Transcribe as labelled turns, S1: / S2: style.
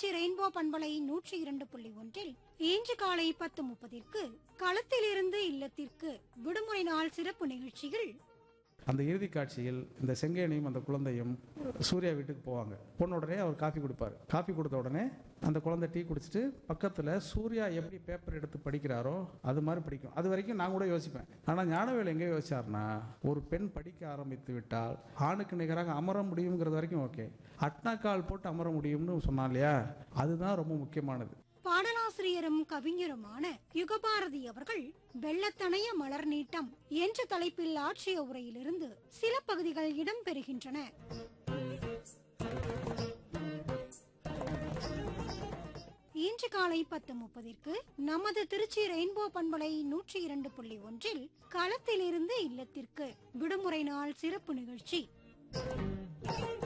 S1: Trichy rainbow பண்பலை நூற்றி இரண்டு புள்ளி ஒன்றில் இன்று காலை பத்து முப்பதிற்கு களத்திலிருந்து இல்லத்திற்கு விடுமுறை நாள் சிறப்பு நிகழ்ச்சியில்
S2: அந்த இறுதி காட்சியில் இந்த செங்கேனியும் அந்த குழந்தையும் சூர்யா வீட்டுக்கு போவாங்க போன உடனே அவர் காஃபி கொடுப்பாரு காஃபி கொடுத்த உடனே அந்த குழந்தை டீ குடிச்சிட்டு பக்கத்தில் சூர்யா எப்படி பேப்பர் எடுத்து படிக்கிறாரோ அது மாதிரி படிக்கும் அது வரைக்கும் நான் கூட யோசிப்பேன் ஆனால் ஞானவேல் எங்கே யோசிச்சார்னா ஒரு பெண் படிக்க ஆரம்பித்து விட்டால் ஆணுக்கு நிகராக அமர முடியுங்கிறது வரைக்கும் ஓகே அட்னாக்கால் போட்டு அமர முடியும்னு சொன்னா இல்லையா அதுதான் ரொம்ப முக்கியமானது
S1: பாடலாசிரியரும் கவிஞருமான யுகபாரதி அவர்கள் வெள்ளத்தணைய மலர் நீட்டம் என்ற தலைப்பில் ஆற்றிய உரையிலிருந்து சில பகுதிகள் இடம்பெறுகின்றன இன்று காலை பத்து முப்பதிற்கு நமது திருச்சி ரெயின்போ பண்பலை நூற்றி இரண்டு புள்ளி ஒன்றில் களத்திலிருந்து இல்லத்திற்கு விடுமுறை நாள் சிறப்பு நிகழ்ச்சி